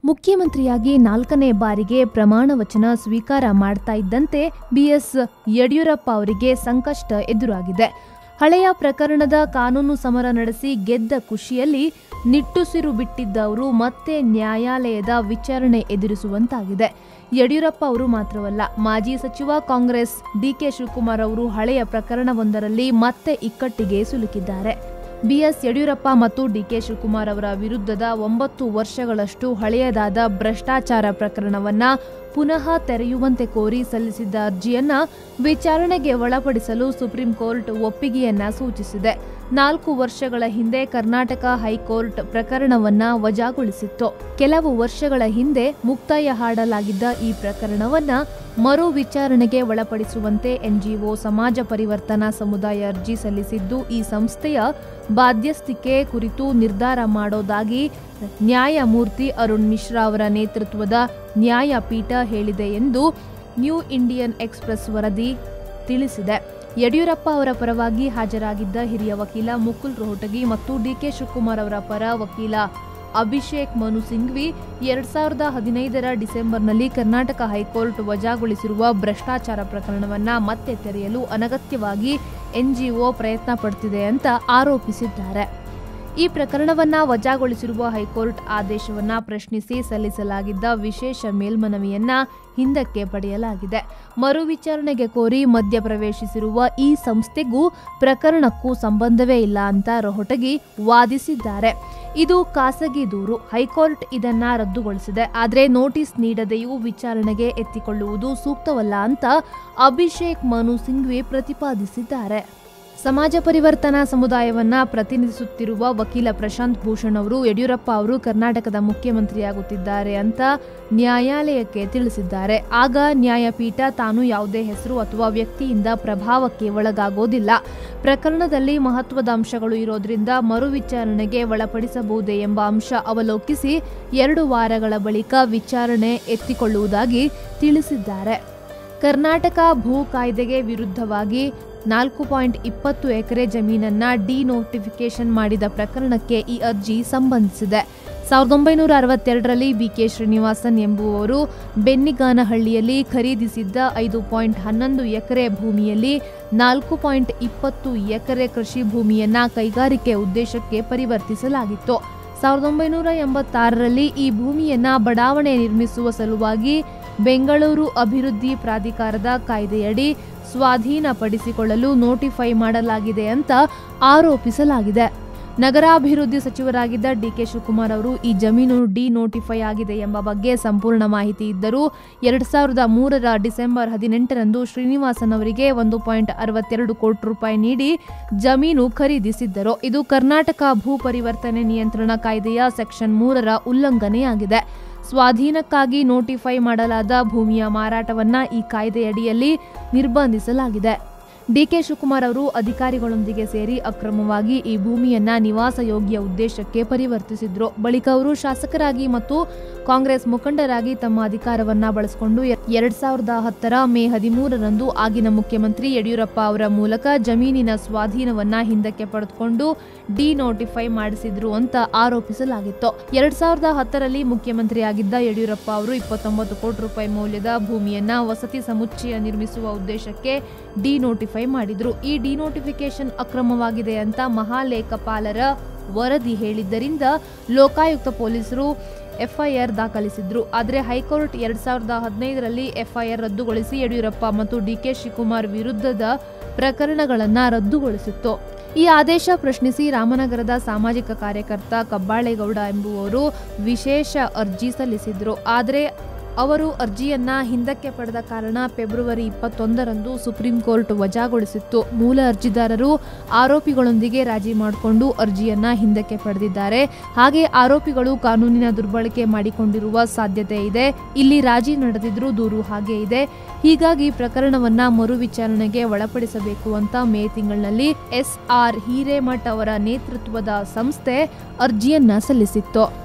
ಮುಖ್ಯಮಂತ್ರಿಯಾಗಿ ನಾಲ್ಕನೇ ಬಾರಿಗೆ ಪ್ರಮಾಣ ವಚನ ಸ್ವೀಕಾರ ಮಾಡ್ತಾ ಇದ್ದಂತೆ ಬಿಎಸ್ ಯಡಿಯೂರಪ್ಪ ಅವರಿಗೆ ಸಂಕಷ್ಟ ಎದುರಾಗಿದೆ ಹಳೆಯ ಪ್ರಕರಣದ ಕಾನೂನು ಸಮರ ನಡೆಸಿ ಗೆದ್ದ ಖುಷಿಯಲ್ಲಿ ನಿಟ್ಟುಸಿರು ಬಿಟ್ಟಿದ್ದ ಅವರು ಮತ್ತೆ ನ್ಯಾಯಾಲಯದ ವಿಚಾರಣೆ ಎದುರಿಸುವಂತಾಗಿದೆ ಯಡಿಯೂರಪ್ಪ ಅವರು ಮಾತ್ರವಲ್ಲ ಮಾಜಿ ಸಚಿವ ಕಾಂಗ್ರೆಸ್ ಡಿಕೆ ಶಿವಕುಮಾರ್ ಅವರು ಹಳೆಯ ಪ್ರಕರಣವೊಂದರಲ್ಲಿ ಮತ್ತೆ ಇಕ್ಕಟ್ಟಿಗೆ ಸಿಲುಕಿದ್ದಾರೆ ಬಿಎಸ್ ಯಡಿಯೂರಪ್ಪ ಮತ್ತು ಡಿಕೆ ಶಿವಕುಮಾರ್ ಅವರ ವಿರುದ್ಧದ ಒಂಬತ್ತು ವರ್ಷಗಳಷ್ಟು ಹಳೆಯದಾದ ಭ್ರಷ್ಟಾಚಾರ ಪ್ರಕರಣವನ್ನ ಪುನಃ ತೆರೆಯುವಂತೆ ಕೋರಿ ಸಲ್ಲಿಸಿದ್ದ ಅರ್ಜಿಯನ್ನ ವಿಚಾರಣೆಗೆ ಒಳಪಡಿಸಲು ಸುಪ್ರೀಂ ಕೋರ್ಟ್ ಒಪ್ಪಿಗೆಯನ್ನ ಸೂಚಿಸಿದೆ ನಾಲ್ಕು ವರ್ಷಗಳ ಹಿಂದೆ ಕರ್ನಾಟಕ ಹೈಕೋರ್ಟ್ ಪ್ರಕರಣವನ್ನ ವಜಾಗೊಳಿಸಿತ್ತು ಕೆಲವು ವರ್ಷಗಳ ಹಿಂದೆ ಮುಕ್ತಾಯ ಹಾಡಲಾಗಿದ್ದ ಈ ಪ್ರಕರಣವನ್ನ ಮರು ವಿಚಾರಣೆಗೆ ಒಳಪಡಿಸುವಂತೆ ಎನ್ಜಿಒ ಸಮಾಜ ಪರಿವರ್ತನಾ ಸಮುದಾಯ ಅರ್ಜಿ ಸಲ್ಲಿಸಿದ್ದು ಈ ಸಂಸ್ಥೆಯ ಬಾಧ್ಯಸ್ಥಿಕೆ ಕುರಿತು ನಿರ್ಧಾರ ಮಾಡೋದಾಗಿ ನ್ಯಾಯಮೂರ್ತಿ ಅರುಣ್ ಮಿಶ್ರಾ ಅವರ ನೇತೃತ್ವದ ನ್ಯಾಯಪೀಠ ಹೇಳಿದೆ ಎಂದು ನ್ಯೂ ಇಂಡಿಯನ್ ಎಕ್ಸ್ಪ್ರೆಸ್ ವರದಿ ತಿಳಿಸಿದೆ ಯಡಿಯೂರಪ್ಪ ಅವರ ಪರವಾಗಿ ಹಾಜರಾಗಿದ್ದ ಹಿರಿಯ ವಕೀಲ ಮುಕುಲ್ ರೋಹಟಗಿ ಮತ್ತು ಡಿಕೆ ಶಿವಕುಮಾರ್ ಅವರ ಪರ ವಕೀಲ ಅಭಿಷೇಕ್ ಮನು ಸಿಂಘ್ವಿ ಎರಡ್ ಸಾವಿರದ ಹದಿನೈದರ ಡಿಸೆಂಬರ್ನಲ್ಲಿ ಕರ್ನಾಟಕ ಹೈಕೋರ್ಟ್ ವಜಾಗೊಳಿಸಿರುವ ಭ್ರಷ್ಟಾಚಾರ ಪ್ರಕರಣವನ್ನ ಮತ್ತೆ ತೆರೆಯಲು ಅನಗತ್ಯವಾಗಿ ಎನ್ಜಿಒ ಪ್ರಯತ್ನ ಪಡ್ತಿದೆ ಅಂತ ಆರೋಪಿಸಿದ್ದಾರೆ ಈ ಪ್ರಕರಣವನ್ನ ವಜಾಗೊಳಿಸಿರುವ ಹೈಕೋರ್ಟ್ ಆದೇಶವನ್ನ ಪ್ರಶ್ನಿಸಿ ಸಲ್ಲಿಸಲಾಗಿದ್ದ ವಿಶೇಷ ಮೇಲ್ಮನವಿಯನ್ನ ಹಿಂದಕ್ಕೆ ಪಡೆಯಲಾಗಿದೆ ಮರು ವಿಚಾರಣೆಗೆ ಕೋರಿ ಮಧ್ಯಪ್ರವೇಶಿಸಿರುವ ಈ ಸಂಸ್ಥೆಗೂ ಪ್ರಕರಣಕ್ಕೂ ಸಂಬಂಧವೇ ಇಲ್ಲ ಅಂತ ರೊಹಟಗಿ ವಾದಿಸಿದ್ದಾರೆ ಇದು ಖಾಸಗಿ ದೂರು ಹೈಕೋರ್ಟ್ ಇದನ್ನ ರದ್ದುಗೊಳಿಸಿದೆ ಆದರೆ ನೋಟಿಸ್ ನೀಡದೆಯೂ ವಿಚಾರಣೆಗೆ ಎತ್ತಿಕೊಳ್ಳುವುದು ಸೂಕ್ತವಲ್ಲ ಅಂತ ಅಭಿಷೇಕ್ ಮನು ಸಿಂಘ್ವಿ ಪ್ರತಿಪಾದಿಸಿದ್ದಾರೆ ಸಮಾಜ ಪರಿವರ್ತನಾ ಸಮುದಾಯವನ್ನ ಪ್ರತಿನಿಧಿಸುತ್ತಿರುವ ವಕೀಲ ಪ್ರಶಾಂತ್ ಭೂಷಣ್ ಅವರು ಯಡಿಯೂರಪ್ಪ ಅವರು ಕರ್ನಾಟಕದ ಮುಖ್ಯಮಂತ್ರಿಯಾಗುತ್ತಿದ್ದಾರೆ ಅಂತ ನ್ಯಾಯಾಲಯಕ್ಕೆ ತಿಳಿಸಿದ್ದಾರೆ ಆಗ ನ್ಯಾಯಪೀಠ ತಾನು ಯಾವುದೇ ಹೆಸರು ಅಥವಾ ವ್ಯಕ್ತಿಯಿಂದ ಪ್ರಭಾವಕ್ಕೆ ಒಳಗಾಗೋದಿಲ್ಲ ಪ್ರಕರಣದಲ್ಲಿ ಮಹತ್ವದ ಅಂಶಗಳು ಇರೋದ್ರಿಂದ ಮರು ವಿಚಾರಣೆಗೆ ಒಳಪಡಿಸಬಹುದೇ ಎಂಬ ಅಂಶ ಅವಲೋಕಿಸಿ ಎರಡು ವಾರಗಳ ಬಳಿಕ ವಿಚಾರಣೆ ಎತ್ತಿಕೊಳ್ಳುವುದಾಗಿ ತಿಳಿಸಿದ್ದಾರೆ ಕರ್ನಾಟಕ ಭೂ ಕಾಯ್ದೆಗೆ ವಿರುದ್ಧವಾಗಿ ನಾಲ್ಕು ಪಾಯಿಂಟ್ ಇಪ್ಪತ್ತು ಎಕರೆ ಜಮೀನನ್ನ ಡಿನೋಟಿಫಿಕೇಶನ್ ಮಾಡಿದ ಪ್ರಕರಣಕ್ಕೆ ಈ ಅರ್ಜಿ ಸಂಬಂಧಿಸಿದೆ ಸಾವಿರದ ಒಂಬೈನೂರ ಅರವತ್ತೆರಡರಲ್ಲಿ ಬಿಕೆ ಶ್ರೀನಿವಾಸನ್ ಎಂಬುವವರು ಬೆನ್ನಿಗಾನಹಳ್ಳಿಯಲ್ಲಿ ಖರೀದಿಸಿದ್ದ ಐದು ಪಾಯಿಂಟ್ ಹನ್ನೊಂದು ಎಕರೆ ಭೂಮಿಯಲ್ಲಿ ನಾಲ್ಕು ಪಾಯಿಂಟ್ ಇಪ್ಪತ್ತು ಎಕರೆ ಕೃಷಿ ಭೂಮಿಯನ್ನ ಕೈಗಾರಿಕೆ ಉದ್ದೇಶಕ್ಕೆ ಪರಿವರ್ತಿಸಲಾಗಿತ್ತು ಸಾವಿರದ ಒಂಬೈನೂರ ಎಂಬತ್ತಾರರಲ್ಲಿ ಈ ಭೂಮಿಯನ್ನ ಬಡಾವಣೆ ನಿರ್ಮಿಸುವ ಸಲುವಾಗಿ ಬೆಂಗಳೂರು ಅಭಿವೃದ್ಧಿ ಪ್ರಾಧಿಕಾರದ ಕಾಯ್ದೆಯಡಿ ಸ್ವಾಧೀನಪಡಿಸಿಕೊಳ್ಳಲು ನೋಟಿಫೈ ಮಾಡಲಾಗಿದೆ ಅಂತ ಆರೋಪಿಸಲಾಗಿದೆ ನಗರಾಭಿವೃದ್ಧಿ ಸಚಿವರಾಗಿದ್ದ ಡಿಕೆ ಶಿವಕುಮಾರ್ ಅವರು ಈ ಜಮೀನು ಡಿನೋಟಿಫೈ ಆಗಿದೆ ಎಂಬ ಬಗ್ಗೆ ಸಂಪೂರ್ಣ ಮಾಹಿತಿ ಇದ್ದರೂ ಎರಡ್ ಸಾವಿರದ ಮೂರರ ಡಿಸೆಂಬರ್ ಹದಿನೆಂಟರಂದು ಶ್ರೀನಿವಾಸನ್ ಅವರಿಗೆ ಒಂದು ಪಾಯಿಂಟ್ ಅರವತ್ತೆರಡು ಕೋಟಿ ರೂಪಾಯಿ ನೀಡಿ ಜಮೀನು ಖರೀದಿಸಿದ್ದರು ಇದು ಕರ್ನಾಟಕ ಭೂ ಪರಿವರ್ತನೆ ನಿಯಂತ್ರಣ ಕಾಯ್ದೆಯ ಸೆಕ್ಷನ್ ಮೂರರ ಉಲ್ಲಂಘನೆಯಾಗಿದೆ ಸ್ವಾಧೀನಕ್ಕಾಗಿ ನೋಟಿಫೈ ಮಾಡಲಾದ ಭೂಮಿಯ ಮಾರಾಟವನ್ನ ಈ ಕಾಯ್ದೆಯಡಿಯಲ್ಲಿ ನಿರ್ಬಂಧಿಸಲಾಗಿದೆ ಡಿಕೆ ಶಿವಕುಮಾರ್ ಅವರು ಅಧಿಕಾರಿಗಳೊಂದಿಗೆ ಸೇರಿ ಅಕ್ರಮವಾಗಿ ಈ ಭೂಮಿಯನ್ನ ನಿವಾಸ ಯೋಗ್ಯ ಉದ್ದೇಶಕ್ಕೆ ಪರಿವರ್ತಿಸಿದ್ರು ಬಳಿಕ ಅವರು ಶಾಸಕರಾಗಿ ಮತ್ತು ಕಾಂಗ್ರೆಸ್ ಮುಖಂಡರಾಗಿ ತಮ್ಮ ಅಧಿಕಾರವನ್ನ ಬಳಸಿಕೊಂಡು ಎರಡ್ ಸಾವಿರದ ಹತ್ತರ ಮೇ ಹದಿಮೂರರಂದು ಆಗಿನ ಮುಖ್ಯಮಂತ್ರಿ ಯಡಿಯೂರಪ್ಪ ಅವರ ಮೂಲಕ ಜಮೀನಿನ ಸ್ವಾಧೀನವನ್ನ ಹಿಂದಕ್ಕೆ ಪಡೆದುಕೊಂಡು ಡಿನೋಟಿಫೈ ಮಾಡಿಸಿದ್ರು ಅಂತ ಆರೋಪಿಸಲಾಗಿತ್ತು ಎರಡ್ ಸಾವಿರದ ಹತ್ತರಲ್ಲಿ ಮುಖ್ಯಮಂತ್ರಿಯಾಗಿದ್ದ ಯಡಿಯೂರಪ್ಪ ಅವರು ಇಪ್ಪತ್ತೊಂಬತ್ತು ಕೋಟಿ ರೂಪಾಯಿ ಮೌಲ್ಯದ ಭೂಮಿಯನ್ನ ವಸತಿ ಸಮುಚ್ಚಯ ನಿರ್ಮಿಸುವ ಉದ್ದೇಶಕ್ಕೆ ಡಿನೋಟಿಫೈ ಮಾಡಿದ್ರು ಈ ಡಿನೋಟಿಫಿಕೇಶನ್ ಅಕ್ರಮವಾಗಿದೆ ಅಂತ ಮಹಾಲೇಖಪಾಲರ ವರದಿ ಹೇಳಿದ್ದರಿಂದ ಲೋಕಾಯುಕ್ತ ಪೊಲೀಸರು ಎಫ್ಐಆರ್ ದಾಖಲಿಸಿದ್ರು ಆದರೆ ಹೈಕೋರ್ಟ್ ಎರಡ್ ಸಾವಿರದ ಹದಿನೈದರಲ್ಲಿ ಎಫ್ಐಆರ್ ರದ್ದುಗೊಳಿಸಿ ಯಡಿಯೂರಪ್ಪ ಮತ್ತು ಡಿಕೆ ಶಿವಕುಮಾರ್ ವಿರುದ್ಧದ ಪ್ರಕರಣಗಳನ್ನ ರದ್ದುಗೊಳಿಸಿತ್ತು ಈ ಆದೇಶ ಪ್ರಶ್ನಿಸಿ ರಾಮನಗರದ ಸಾಮಾಜಿಕ ಕಾರ್ಯಕರ್ತ ಕಬ್ಬಾಳೇಗೌಡ ಎಂಬುವರು ವಿಶೇಷ ಅರ್ಜಿ ಸಲ್ಲಿಸಿದ್ರು ಆದರೆ ಅವರು ಅರ್ಜಿಯನ್ನ ಹಿಂದಕ್ಕೆ ಪಡೆದ ಕಾರಣ ಫೆಬ್ರವರಿ ಇಪ್ಪತ್ತೊಂದರಂದು ಸುಪ್ರೀಂ ಕೋರ್ಟ್ ವಜಾಗೊಳಿಸಿತ್ತು ಮೂಲ ಅರ್ಜಿದಾರರು ಆರೋಪಿಗಳೊಂದಿಗೆ ರಾಜಿ ಮಾಡಿಕೊಂಡು ಅರ್ಜಿಯನ್ನ ಹಿಂದಕ್ಕೆ ಪಡೆದಿದ್ದಾರೆ ಹಾಗೆ ಆರೋಪಿಗಳು ಕಾನೂನಿನ ದುರ್ಬಳಕೆ ಮಾಡಿಕೊಂಡಿರುವ ಸಾಧ್ಯತೆ ಇದೆ ಇಲ್ಲಿ ರಾಜಿ ನಡೆದಿದ್ರೂ ದೂರು ಹಾಗೆ ಇದೆ ಹೀಗಾಗಿ ಪ್ರಕರಣವನ್ನ ಮರು ವಿಚಾರಣೆಗೆ ಒಳಪಡಿಸಬೇಕು ಅಂತ ಮೇ ತಿಂಗಳಿನಲ್ಲಿ ಎಸ್ ಆರ್ ಹಿರೇಮಠ್ ಅವರ ನೇತೃತ್ವದ ಸಂಸ್ಥೆ ಅರ್ಜಿಯನ್ನ ಸಲ್ಲಿಸಿತ್ತು